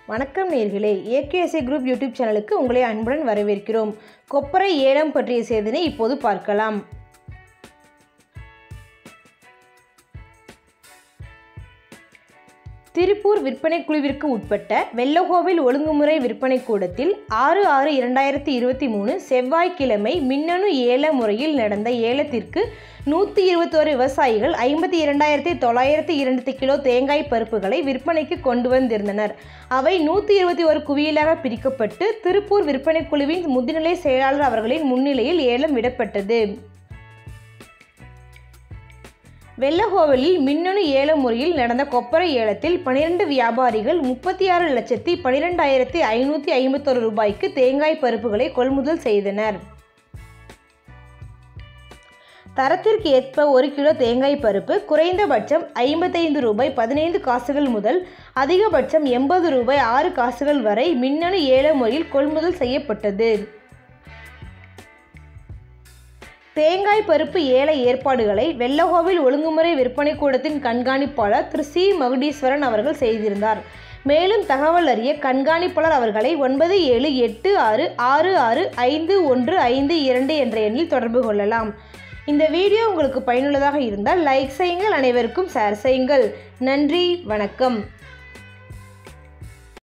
வணக்கம் நேர்களே ஏகேஎஸ்ஏ group YouTube சேனலுக்கு உங்களை அன்புடன் வரவேற்கிறோம் கொப்பரை ஏலம் பற்றிய செய்தினை இப்போது பார்க்கலாம் திருப்பூர் விற்பனை குழுவிற்கு உட்பட்ட வெள்ளகோவில் ஒழுங்குமுறை விற்பனை கூடத்தில் ஆறு ஆறு இரண்டாயிரத்தி இருபத்தி மூணு செவ்வாய்க்கிழமை மின்னணு ஏல முறையில் நடந்த ஏலத்திற்கு நூற்றி இருபத்தோரு விவசாயிகள் ஐம்பத்தி இரண்டாயிரத்தி தொள்ளாயிரத்தி இரண்டு கிலோ தேங்காய் பருப்புகளை விற்பனைக்கு கொண்டு வந்திருந்தனர் அவை நூற்றி இருபத்தி ஒரு குவியலாக பிரிக்கப்பட்டு திருப்பூர் விற்பனை குழுவின் முதுநிலை செயலாளர் அவர்களின் முன்னிலையில் ஏலம் விடப்பட்டது வெள்ளகோவிலில் மின்னணு ஏல முறையில் நடந்த கொப்பரை ஏலத்தில் பனிரெண்டு வியாபாரிகள் முப்பத்தி ஆறு லட்சத்தி பனிரெண்டாயிரத்தி ஐநூற்றி ஐம்பத்தொரு ரூபாய்க்கு தேங்காய் பருப்புகளை கொள்முதல் செய்தனர் தரத்திற்கு ஏற்ப ஒரு கிலோ தேங்காய் பருப்பு குறைந்தபட்சம் ஐம்பத்தைந்து ரூபாய் பதினைந்து காசுகள் முதல் அதிகபட்சம் எண்பது ரூபாய் ஆறு காசுகள் வரை மின்னணு ஏல முறையில் கொள்முதல் செய்யப்பட்டது தேங்காய் பருப்பு ஏல ஏற்பாடுகளை வெள்ளகோவில் ஒழுங்குமுறை விற்பனை கூடத்தின் கண்காணிப்பாளர் திரு சி மகுடீஸ்வரன் அவர்கள் செய்திருந்தார் மேலும் தகவல் அறிய கண்காணிப்பாளர் அவர்களை ஒன்பது ஏழு எட்டு ஆறு ஆறு ஆறு ஐந்து ஒன்று ஐந்து இரண்டு என்ற எண்ணில் தொடர்பு கொள்ளலாம் இந்த வீடியோ உங்களுக்கு பயனுள்ளதாக இருந்தால் லைக் செய்யுங்கள் அனைவருக்கும் ஷேர் செய்யுங்கள் நன்றி வணக்கம்